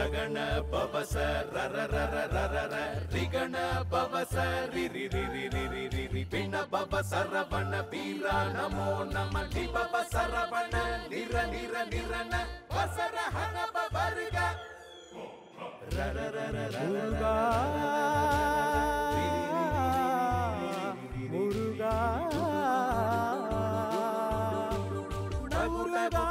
ರಗಣ ಪವಸ ರರ ರರ ರರ ರ ರಿಗಣ ಪವಸ ರಿ ರಿ ರಿ ರಿ ರಿ ರಿ ರಿ ರಿ ಪಿಣ ಪವ ಸರವಣ ಬೀರ ನಮೋ ನಮ ಲಿ ಪವ ಸರವಣ ನಿರ ನಿರ ನಿರನ ವಸರ ಹನ ಪವರ್ಗ ರರ ರರ ರರ മുരുകാ മുരുകാ മുരുകാ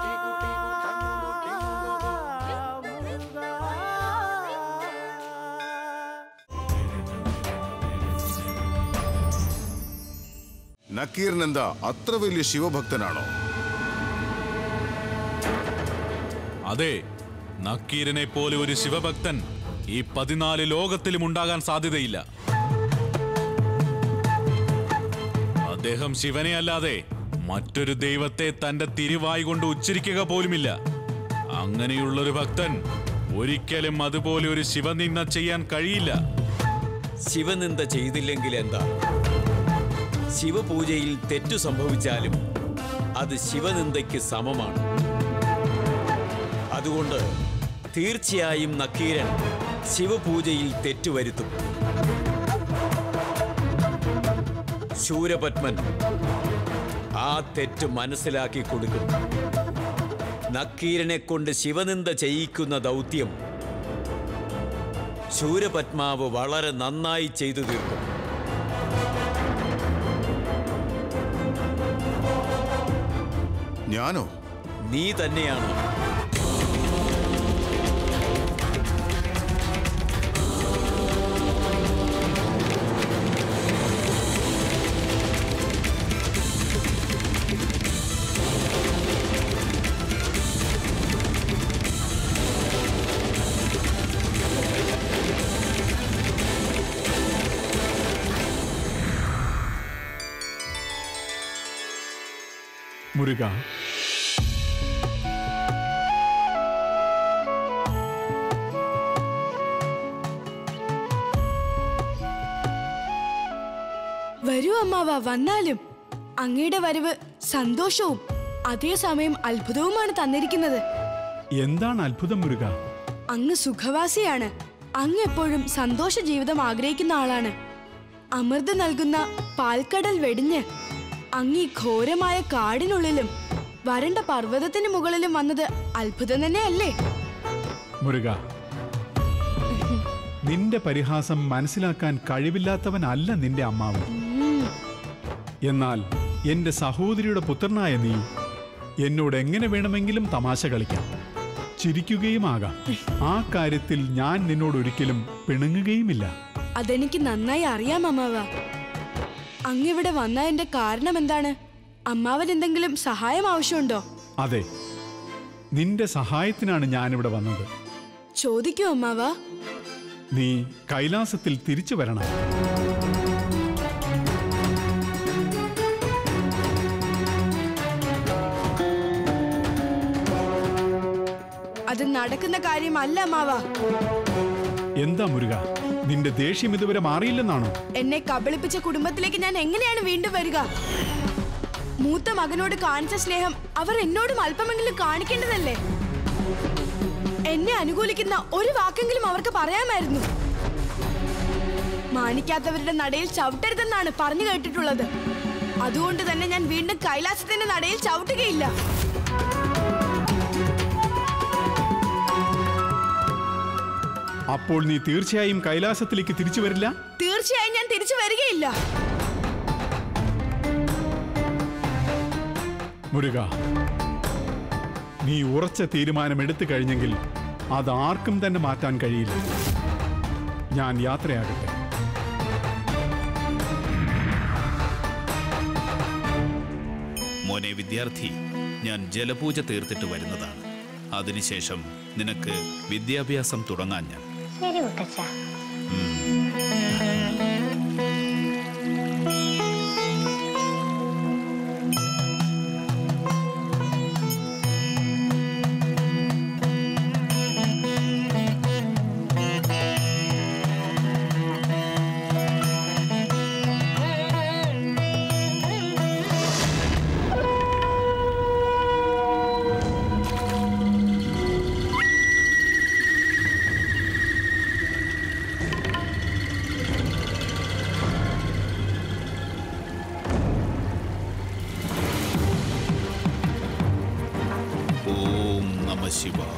നക്കീറിനെന്താ അത്ര വലിയ ശിവഭക്തനാണോ അതെ നക്കീരനെ പോലെ ഒരു ശിവഭക്തൻ ഈ പതിനാല് ലോകത്തിലും ഉണ്ടാകാൻ സാധ്യതയില്ല അദ്ദേഹം ശിവനെ അല്ലാതെ മറ്റൊരു ദൈവത്തെ തന്റെ തിരുവായി കൊണ്ട് ഉച്ചരിക്കുക പോലുമില്ല അങ്ങനെയുള്ളൊരു ഭക്തൻ ഒരിക്കലും അതുപോലെ ഒരു ശിവനിന്ദ ചെയ്യാൻ കഴിയില്ല ശിവനിന്ദ ചെയ്തില്ലെങ്കിൽ എന്താ ശിവപൂജയിൽ തെറ്റു സംഭവിച്ചാലും അത് ശിവനിന്ദയ്ക്ക് സമമാണ് അതുകൊണ്ട് തീർച്ചയായും നക്കീരൻ ശിവപൂജയിൽ തെറ്റുവരുത്തും ശൂരപത്മൻ ആ തെറ്റ് മനസ്സിലാക്കി കൊടുക്കും നക്കീരനെ കൊണ്ട് ശിവനിന്ദ ചെയ്യിക്കുന്ന ദൗത്യം ശൂരപത്മാവ് വളരെ നന്നായി ചെയ്തു തീർക്കും ഞാനോ നീ തന്നെയാണ് മുരുക വരൂ അമ്മാവ വന്നാലും അങ്ങയുടെ വരവ് സന്തോഷവും അതേസമയം അത്ഭുതവുമാണ് തന്നിരിക്കുന്നത് എന്താണ് അത്ഭുതം മുരുക അങ്ങ് സുഖവാസിയാണ് അങ്ങ് എപ്പോഴും സന്തോഷ ജീവിതം ആഗ്രഹിക്കുന്ന ആളാണ് അമൃത് നൽകുന്ന പാൽക്കടൽ വെടിഞ്ഞ് അങ്ങ് ഈ ഘോരമായ കാടിനുള്ളിലും വരണ്ട പർവ്വതത്തിന് മുകളിലും വന്നത് അത്ഭുതം തന്നെയല്ലേ മുരുക നിന്റെ പരിഹാസം മനസ്സിലാക്കാൻ കഴിവില്ലാത്തവനല്ല നിന്റെ അമ്മാവ് എന്നാൽ എന്റെ സഹോദരിയുടെ പുത്രനായ നീ എന്നോട് എങ്ങനെ വേണമെങ്കിലും തമാശ കളിക്കാം ചിരിക്കുകയുമാകാം ആ കാര്യത്തിൽ ഞാൻ നിന്നോട് ഒരിക്കലും പിണങ്ങുകയുമില്ല അതെനിക്ക് നന്നായി അറിയാം അമ്മാവ അങ്ങിവിടെ വന്നതിന്റെ കാരണം എന്താണ് അമ്മാവൻ എന്തെങ്കിലും സഹായം ആവശ്യമുണ്ടോ അതെ നിന്റെ സഹായത്തിനാണ് ഞാനിവിടെ വന്നത് ചോദിക്കൂ അമ്മാവ നീ കൈലാസത്തിൽ തിരിച്ചു വരണം അത് നടക്കുന്ന കാര്യമല്ല അമ്മാവ എന്താ മുരുക നിന്റെ ദേഷ്യം ഇതുവരെ മാറിയില്ലെന്നാണോ എന്നെ കബളിപ്പിച്ച കുടുംബത്തിലേക്ക് ഞാൻ എങ്ങനെയാണ് വീണ്ടും വരിക മൂത്ത മകനോട് കാണിച്ച സ്നേഹം അവർ എന്നോടും അല്പമെങ്കിലും കാണിക്കേണ്ടതല്ലേ എന്നെ അനുകൂലിക്കുന്ന ഒരു വാക്കെങ്കിലും അവർക്ക് പറയാമായിരുന്നു മാനിക്കാത്തവരുടെ നടയിൽ ചവിട്ടരുതെന്നാണ് പറഞ്ഞു കേട്ടിട്ടുള്ളത് അതുകൊണ്ട് തന്നെ ഞാൻ വീണ്ടും കൈലാസത്തിന്റെ നടയിൽ ചവിട്ടുകയില്ല അപ്പോൾ നീ തീർച്ചയായും കൈലാസത്തിലേക്ക് തിരിച്ചു വരില്ല തീർച്ചയായും ഞാൻ തിരിച്ചു വരികയില്ല മുരുക നീ ഉറച്ച തീരുമാനം എടുത്തു കഴിഞ്ഞെങ്കിൽ അത് ആർക്കും തന്നെ മാറ്റാൻ കഴിയില്ല ഞാൻ യാത്രയാകട്ടെ മോനെ വിദ്യാർത്ഥി ഞാൻ ജലപൂജ തീർത്തിട്ട് വരുന്നതാണ് അതിനുശേഷം നിനക്ക് വിദ്യാഭ്യാസം തുടങ്ങാൻ ഞാൻ ശരി മുത്തച്ഛ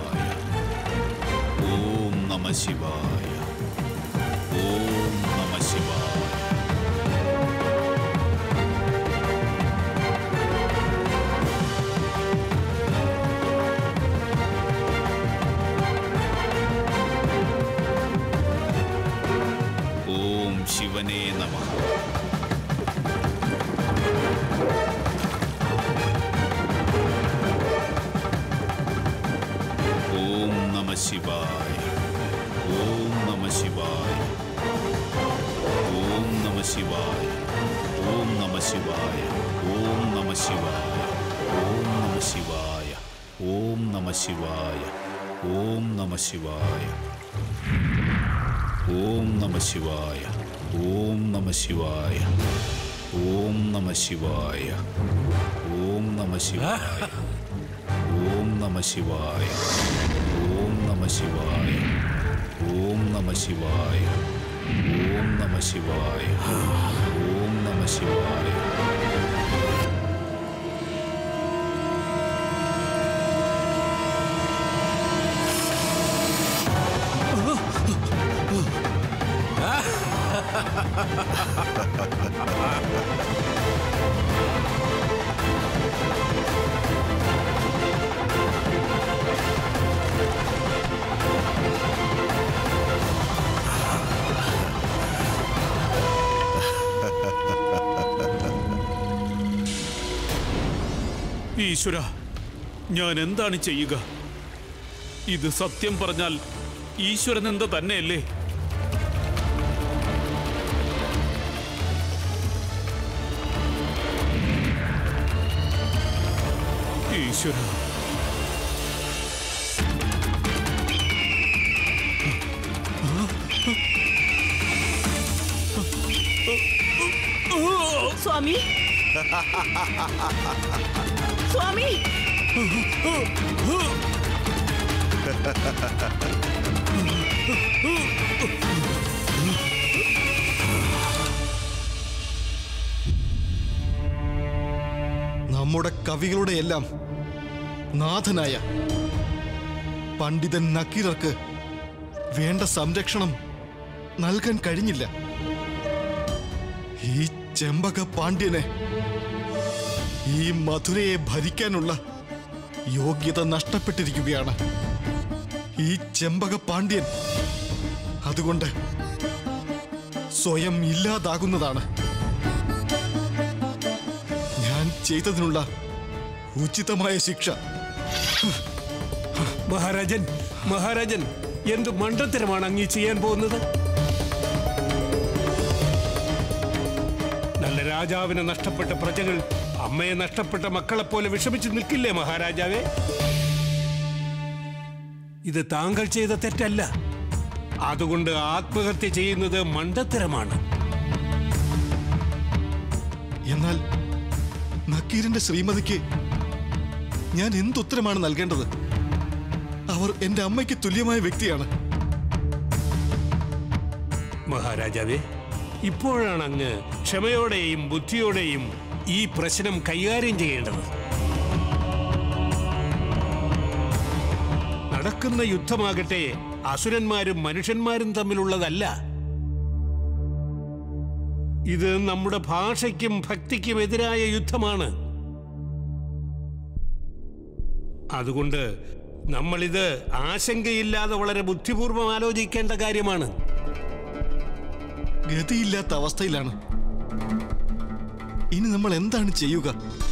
ഓം നമ ശിവായ ഓം നമ ശിവായ ഓം ശിവനേ നമ ഓം നമ ശിവായ ഓം നമ ശിവായ ഓം നമ ശിവായ ഓം നമ ശിവായ ഓം നമ ശിവായ ഓം നമ ശിവായ ഓം നമ ശിവായ ഓം നമ ശിവായ ഓം നമ ശിവായ ഓം നമ ശിവായ ഓം നമ ശിവായ ഓം നമ ശിവായ ഓം നമ ശിവായ ഓം നമ ശിവായ ഓം നമ ശിവായ ഓം നമ ശിവായ ഓം നമ ശിവായ ഈശ്വര ഞാൻ എന്താണ് ചെയ്യുക ഇത് സത്യം പറഞ്ഞാൽ ഈശ്വരൻ എന്ത് തന്നെയല്ലേ ഈശ്വര സ്വാമി സ്വാമി നമ്മുടെ കവികളുടെ എല്ലാം നാഥനായ പണ്ഡിതൻ നക്കീറർക്ക് വേണ്ട സംരക്ഷണം നൽകാൻ കഴിഞ്ഞില്ല ഈ ചെമ്പക പാണ്ഡ്യനെ ഈ മധുരയെ ഭരിക്കാനുള്ള യോഗ്യത നഷ്ടപ്പെട്ടിരിക്കുകയാണ് ഈ ചെമ്പക പാണ്ഡ്യൻ അതുകൊണ്ട് സ്വയം ഇല്ലാതാകുന്നതാണ് ഞാൻ ചെയ്തതിനുള്ള ഉചിതമായ ശിക്ഷ മഹാരാജൻ മഹാരാജൻ എന്ത് മണ്ടത്തരമാണ് അങ്ങീ ചെയ്യാൻ പോകുന്നത് നല്ല രാജാവിനെ നഷ്ടപ്പെട്ട പ്രജകൾ അമ്മയെ നഷ്ടപ്പെട്ട മക്കളെപ്പോലെ വിഷമിച്ച് നിൽക്കില്ലേ മഹാരാജാവേ ഇത് താങ്കൾ ചെയ്ത തെറ്റല്ല അതുകൊണ്ട് ആത്മഹത്യ ചെയ്യുന്നത് മണ്ടത്തരമാണ് എന്നാൽ നക്കീറിന്റെ ശ്രീമതിക്ക് ഞാൻ എന്തുത്തരമാണ് നൽകേണ്ടത് അവർ എന്റെ അമ്മയ്ക്ക് തുല്യമായ വ്യക്തിയാണ് മഹാരാജാവേ ഇപ്പോഴാണ് അങ്ങ് ക്ഷമയോടെയും ബുദ്ധിയോടെയും ഈ പ്രശ്നം കൈകാര്യം ചെയ്യേണ്ടത് നടക്കുന്ന യുദ്ധമാകട്ടെ അസുരന്മാരും മനുഷ്യന്മാരും തമ്മിലുള്ളതല്ല ഇത് നമ്മുടെ ഭാഷയ്ക്കും ഭക്തിക്കും എതിരായ യുദ്ധമാണ് അതുകൊണ്ട് നമ്മളിത് ആശങ്കയില്ലാതെ വളരെ ബുദ്ധിപൂർവം ആലോചിക്കേണ്ട കാര്യമാണ് ഗതിയില്ലാത്ത അവസ്ഥയിലാണ് ഇനി നമ്മൾ എന്താണ് ചെയ്യുക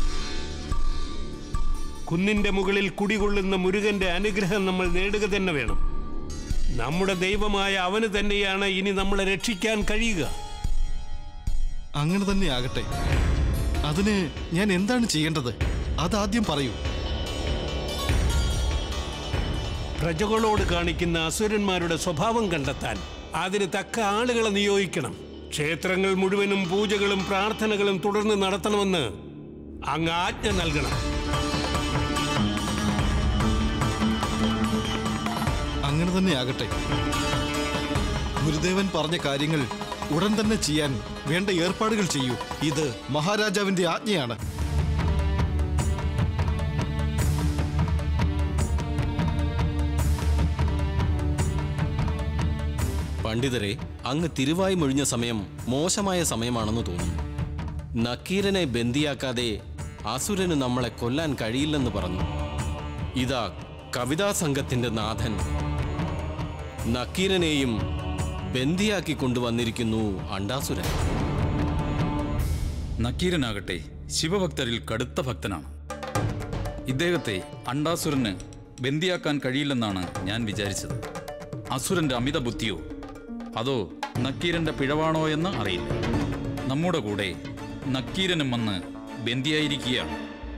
കുന്നിന്റെ മുകളിൽ കുടികൊള്ളുന്ന മുരുകന്റെ അനുഗ്രഹം നമ്മൾ നേടുക തന്നെ വേണം നമ്മുടെ ദൈവമായ അവന് തന്നെയാണ് ഇനി നമ്മളെ രക്ഷിക്കാൻ കഴിയുക അങ്ങനെ തന്നെ ആകട്ടെ അതിന് ഞാൻ എന്താണ് ചെയ്യേണ്ടത് അതാദ്യം പറയൂ പ്രജകളോട് കാണിക്കുന്ന അസുരന്മാരുടെ സ്വഭാവം കണ്ടെത്താൻ അതിന് തക്ക ആളുകളെ നിയോഗിക്കണം ക്ഷേത്രങ്ങൾ മുഴുവനും പൂജകളും പ്രാർത്ഥനകളും തുടർന്ന് നടത്തണമെന്ന് അങ്ങ് ആജ്ഞ നൽകണം അങ്ങനെ തന്നെ ആകട്ടെ ഗുരുദേവൻ പറഞ്ഞ കാര്യങ്ങൾ ഉടൻ തന്നെ ചെയ്യാൻ വേണ്ട ഏർപ്പാടുകൾ ചെയ്യൂ ഇത് മഹാരാജാവിന്റെ ആജ്ഞയാണ് പണ്ഡിതരെ അങ്ങ് തിരുവായി മൊഴിഞ്ഞ സമയം മോശമായ സമയമാണെന്ന് തോന്നുന്നു നക്കീരനെ ബന്ദിയാക്കാതെ അസുരന് നമ്മളെ കൊല്ലാൻ കഴിയില്ലെന്ന് പറഞ്ഞു ഇതാ കവിതാ സംഘത്തിന്റെ നാഥൻ നക്കീരനെയും ബന്ദിയാക്കി കൊണ്ടുവന്നിരിക്കുന്നു അണ്ടാസുരൻ നക്കീരനാകട്ടെ ശിവഭക്തരിൽ കടുത്ത ഭക്തനാണ് ഇദ്ദേഹത്തെ അണ്ടാസുരന് ബന്ദിയാക്കാൻ കഴിയില്ലെന്നാണ് ഞാൻ വിചാരിച്ചത് അസുരന്റെ അമിത ബുദ്ധിയോ അതോ നക്കീരന്റെ പിഴവാണോ എന്ന് അറിയില്ല നമ്മുടെ കൂടെ നക്കീരനും വന്ന് ബന്ദിയായിരിക്കുകയാണ്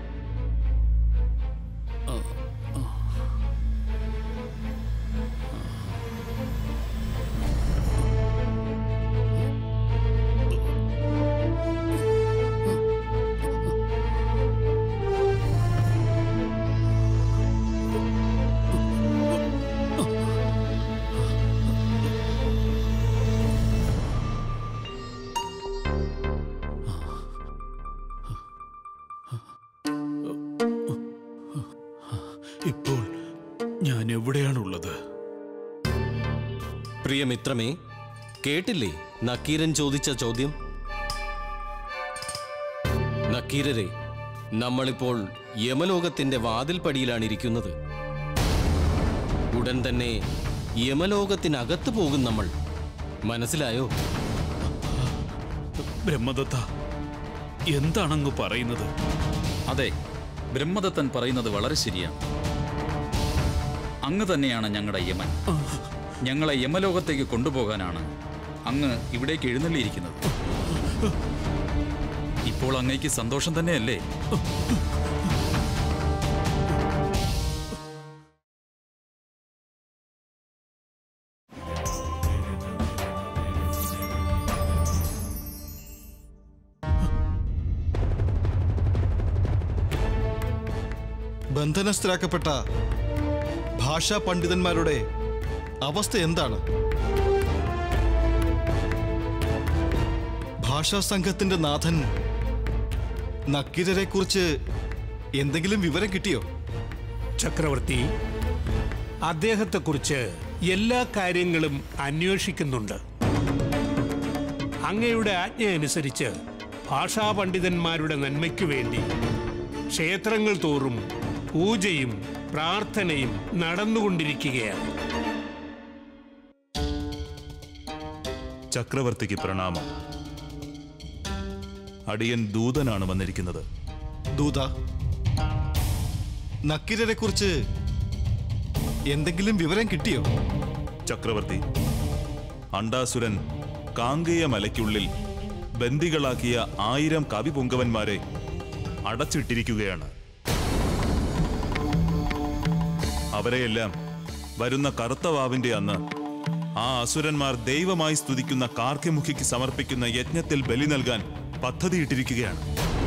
ഇപ്പോൾ ഞാൻ എവിടെയാണുള്ളത് പ്രിയമിത്രമേ കേട്ടില്ലേ നക്കീരൻ ചോദിച്ച ചോദ്യം നക്കീരരെ നമ്മളിപ്പോൾ യമലോകത്തിന്റെ വാതിൽപ്പടിയിലാണ് ഇരിക്കുന്നത് ഉടൻ തന്നെ യമലോകത്തിനകത്ത് പോകും നമ്മൾ മനസ്സിലായോ ബ്രഹ്മദത്ത എന്താണങ്ങ് പറയുന്നത് അതെ ബ്രഹ്മദത്തൻ പറയുന്നത് വളരെ ശരിയാണ് അങ്ങ് തന്നെയാണ് ഞങ്ങളുടെ യമൻ ഞങ്ങളെ യമലോകത്തേക്ക് കൊണ്ടുപോകാനാണ് അങ്ങ് ഇവിടേക്ക് എഴുന്നള്ളിയിരിക്കുന്നത് ഇപ്പോൾ അങ്ങേക്ക് സന്തോഷം തന്നെയല്ലേ ബന്ധനസ്ഥരാക്കപ്പെട്ട ഭാഷാ പണ്ഡിതന്മാരുടെ അവസ്ഥ എന്താണ് ഭാഷാ സംഘത്തിന്റെ നാഥൻ നക്കീരരെ കുറിച്ച് എന്തെങ്കിലും വിവരം കിട്ടിയോ ചക്രവർത്തി അദ്ദേഹത്തെക്കുറിച്ച് എല്ലാ കാര്യങ്ങളും അന്വേഷിക്കുന്നുണ്ട് അങ്ങയുടെ ആജ്ഞ അനുസരിച്ച് ഭാഷാ പണ്ഡിതന്മാരുടെ നന്മയ്ക്കു വേണ്ടി ക്ഷേത്രങ്ങൾ തോറും പൂജയും പ്രാർത്ഥനയും നടന്നുകൊണ്ടിരിക്കുകയാണ് ചക്രവർത്തിക്ക് പ്രണാമം അടിയൻ ദൂതനാണ് വന്നിരിക്കുന്നത് ദൂത നക്കീരരെ കുറിച്ച് എന്തെങ്കിലും വിവരം കിട്ടിയോ ചക്രവർത്തി അണ്ടാസുരൻ കാങ്കേയ മലയ്ക്കുള്ളിൽ ബന്ദികളാക്കിയ ആയിരം കവിപുങ്കവന്മാരെ അടച്ചിട്ടിരിക്കുകയാണ് അവരെയെല്ലാം വരുന്ന കറുത്തവാവിന്റെ അന്ന് ആ അസുരന്മാർ ദൈവമായി സ്തുതിക്കുന്ന കാർക്കിമുഖിക്ക് സമർപ്പിക്കുന്ന യജ്ഞത്തിൽ ബലി നൽകാൻ പദ്ധതിയിട്ടിരിക്കുകയാണ്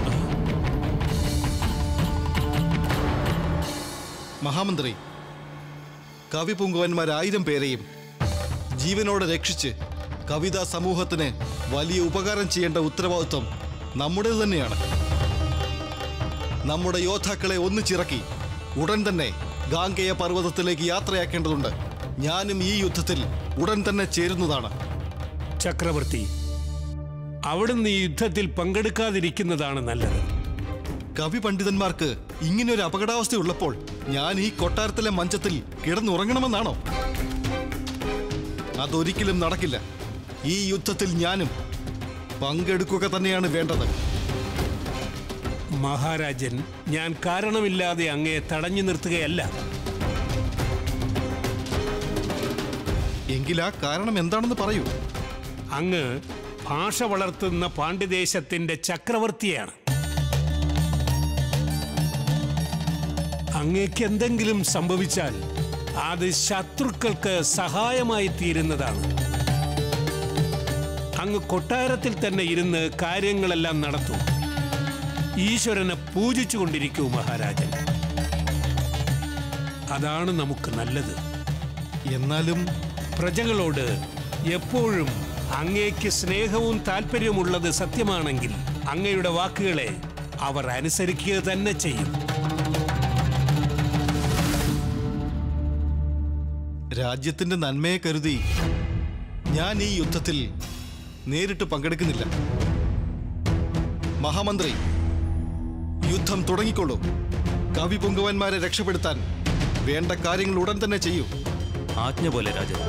മഹാമന്ത്രി കവിപുങ്കുവന്മാരായിരം പേരെയും ജീവനോടെ രക്ഷിച്ച് കവിതാ സമൂഹത്തിന് വലിയ ഉപകാരം ചെയ്യേണ്ട ഉത്തരവാദിത്വം നമ്മുടേത് തന്നെയാണ് നമ്മുടെ യോദ്ധാക്കളെ ഒന്നിച്ചിറക്കി ഉടൻ തന്നെ ഗാംഗേയ പർവ്വതത്തിലേക്ക് യാത്രയാക്കേണ്ടതുണ്ട് ഞാനും ഈ യുദ്ധത്തിൽ ഉടൻ തന്നെ ചേരുന്നതാണ് ചക്രവർത്തി അവിടുന്ന് ഈ യുദ്ധത്തിൽ പങ്കെടുക്കാതിരിക്കുന്നതാണ് നല്ലത് കവി പണ്ഡിതന്മാർക്ക് ഇങ്ങനെ ഒരു അപകടാവസ്ഥ ഉള്ളപ്പോൾ ഞാൻ ഈ കൊട്ടാരത്തിലെ മഞ്ചത്തിൽ കിടന്നുറങ്ങണമെന്നാണോ അതൊരിക്കലും നടക്കില്ല ഈ യുദ്ധത്തിൽ ഞാനും പങ്കെടുക്കുക തന്നെയാണ് വേണ്ടത് മഹാരാജൻ ഞാൻ കാരണമില്ലാതെ അങ്ങയെ തടഞ്ഞു നിർത്തുകയല്ല എങ്കിൽ ആ കാരണം എന്താണെന്ന് പറയൂ അങ്ങ് ഭാഷ വളർത്തുന്ന പാണ്ഡ്യദേശത്തിന്റെ ചക്രവർത്തിയാണ് അങ്ങേക്ക് എന്തെങ്കിലും സംഭവിച്ചാൽ അത് ശത്രുക്കൾക്ക് സഹായമായി തീരുന്നതാണ് അങ്ങ് കൊട്ടാരത്തിൽ തന്നെ ഇരുന്ന് കാര്യങ്ങളെല്ലാം നടത്തൂ ഈശ്വരനെ പൂജിച്ചുകൊണ്ടിരിക്കൂ മഹാരാജൻ അതാണ് നമുക്ക് നല്ലത് എന്നാലും പ്രജകളോട് എപ്പോഴും അങ്ങേക്ക് സ്നേഹവും താല്പര്യമുള്ളത് സത്യമാണെങ്കിൽ അങ്ങയുടെ വാക്കുകളെ അവർ അനുസരിക്കുക തന്നെ ചെയ്യും രാജ്യത്തിന്റെ നന്മയെ കരുതി ഞാൻ ഈ യുദ്ധത്തിൽ നേരിട്ട് പങ്കെടുക്കുന്നില്ല മഹാമന്ത്രി യുദ്ധം തുടങ്ങിക്കൊള്ളൂ കവി പൊങ്കുവന്മാരെ രക്ഷപ്പെടുത്താൻ വേണ്ട കാര്യങ്ങൾ ഉടൻ തന്നെ ചെയ്യൂ ആജ്ഞ പോലെ രാജൻ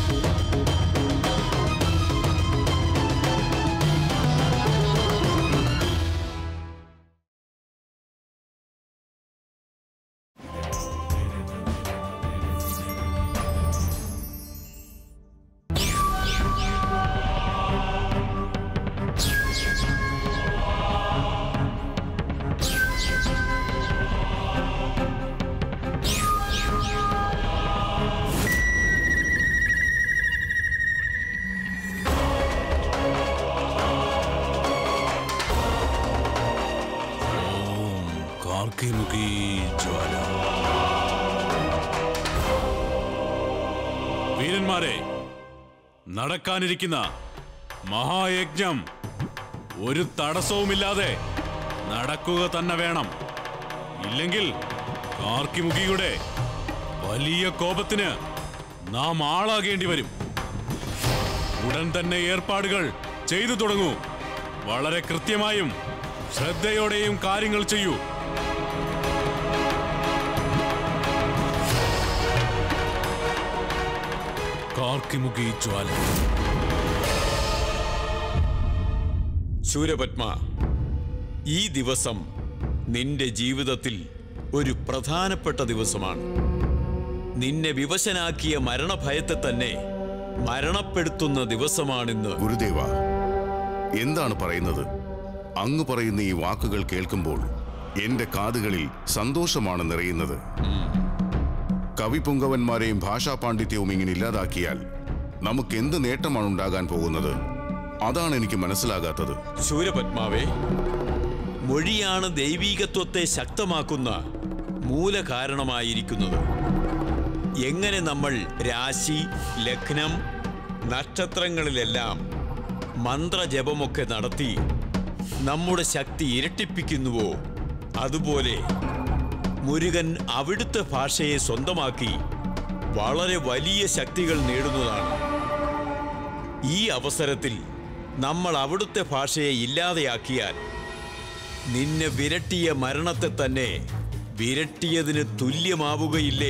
ഓം കാർക്കിമുഖി ജ്വാല വീരന്മാരെ നടക്കാനിരിക്കുന്ന മഹായജ്ഞം ഒരു തടസ്സവുമില്ലാതെ നടക്കുക തന്നെ വേണം ഇല്ലെങ്കിൽ കാർക്കിമുഖിയുടെ വലിയ കോപത്തിന് നാം ആളാകേണ്ടി വരും ഉടൻ തന്നെ ഏർപ്പാടുകൾ ചെയ്തു തുടങ്ങൂ വളരെ കൃത്യമായും ശ്രദ്ധയോടെയും കാര്യങ്ങൾ ചെയ്യൂ കാർക്കിമുഖി ജ്വാല ശൂരപത്മ ഈ ദിവസം നിന്റെ ജീവിതത്തിൽ ഒരു പ്രധാനപ്പെട്ട ദിവസമാണ് നിന്നെ വിവശനാക്കിയ മരണഭയത്തെ തന്നെ മരണപ്പെടുത്തുന്ന ദിവസമാണിന്ന് ഗുരുദേവ എന്താണ് പറയുന്നത് അങ്ങ് പറയുന്ന ഈ വാക്കുകൾ കേൾക്കുമ്പോൾ എന്റെ കാതുകളിൽ സന്തോഷമാണ് നിറയുന്നത് കവിപുങ്കവന്മാരെയും ഭാഷാ പാണ്ഡിത്യവും ഇങ്ങനെ ഇല്ലാതാക്കിയാൽ നമുക്ക് എന്ത് നേട്ടമാണ് ഉണ്ടാകാൻ പോകുന്നത് അതാണ് എനിക്ക് മനസ്സിലാകാത്തത് ശൂരപത്മാവേ മൊഴിയാണ് ദൈവീകത്വത്തെ ശക്തമാക്കുന്ന മൂലകാരണമായിരിക്കുന്നത് എങ്ങനെ നമ്മൾ രാശി ലഗ്നം നക്ഷത്രങ്ങളിലെല്ലാം മന്ത്രജപമൊക്കെ നടത്തി നമ്മുടെ ശക്തി ഇരട്ടിപ്പിക്കുന്നുവോ അതുപോലെ മുരുകൻ അവിടുത്തെ ഭാഷയെ സ്വന്തമാക്കി വളരെ വലിയ ശക്തികൾ നേടുന്നതാണ് ഈ അവസരത്തിൽ നമ്മൾ അവിടുത്തെ ഭാഷയെ ഇല്ലാതെയാക്കിയാൽ നിന്നെ വിരട്ടിയ മരണത്തെ തന്നെ വിരട്ടിയതിന് തുല്യമാവുകയില്ലേ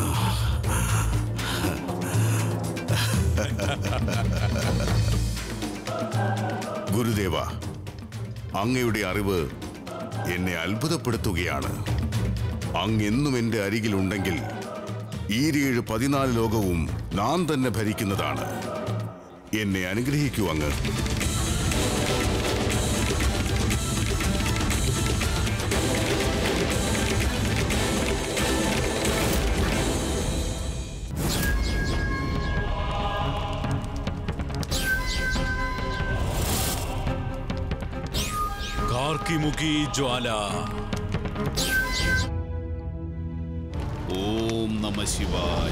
ഗുരുദേവ അങ്ങയുടെ അറിവ് എന്നെ അത്ഭുതപ്പെടുത്തുകയാണ് അങ്ങ് എന്നും എന്റെ അരികിലുണ്ടെങ്കിൽ ഈരേഴ് പതിനാല് ലോകവും നാം തന്നെ ഭരിക്കുന്നതാണ് എന്നെ അനുഗ്രഹിക്കൂ അങ്ങ് കാർക്കിമുഖി ജ്വാല ഓം നമ ശിവായ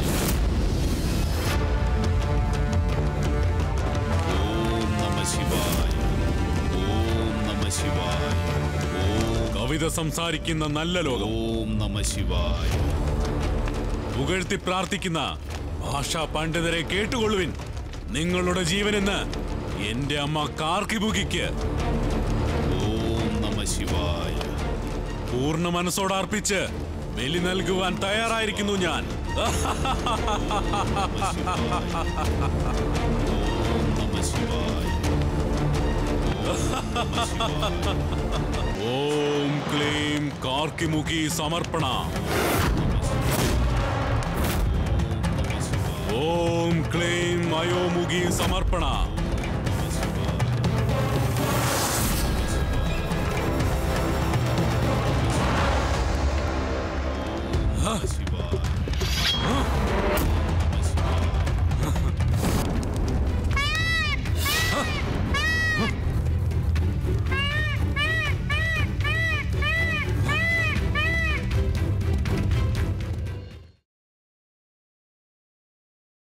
ഓം നമ ശിവായ ഓം നമ ശിവായ കവിത സംസാരിക്കുന്ന നല്ല ലോകം ഓം നമ ശിവായ പുകഴ്ത്തി പ്രാർത്ഥിക്കുന്ന ഭാഷാ പണ്ഡിതരെ കേട്ടുകൊള്ളുവിൻ നിങ്ങളുടെ ജീവനെന്ന് എന്റെ അമ്മ കാർക്കിമുഖിക്ക് ഓം നമ ശിവായ പൂർണ്ണ മനസ്സോടെ അർപ്പിച്ച് ബലി നൽകുവാൻ തയ്യാറായിരിക്കുന്നു ഞാൻ നമ ശിവായ ഓം ക്ലീം കാർക്കിമുഖി സമർപ്പണ ഓം ക്ലീം അയോമുഖി സമർപ്പണ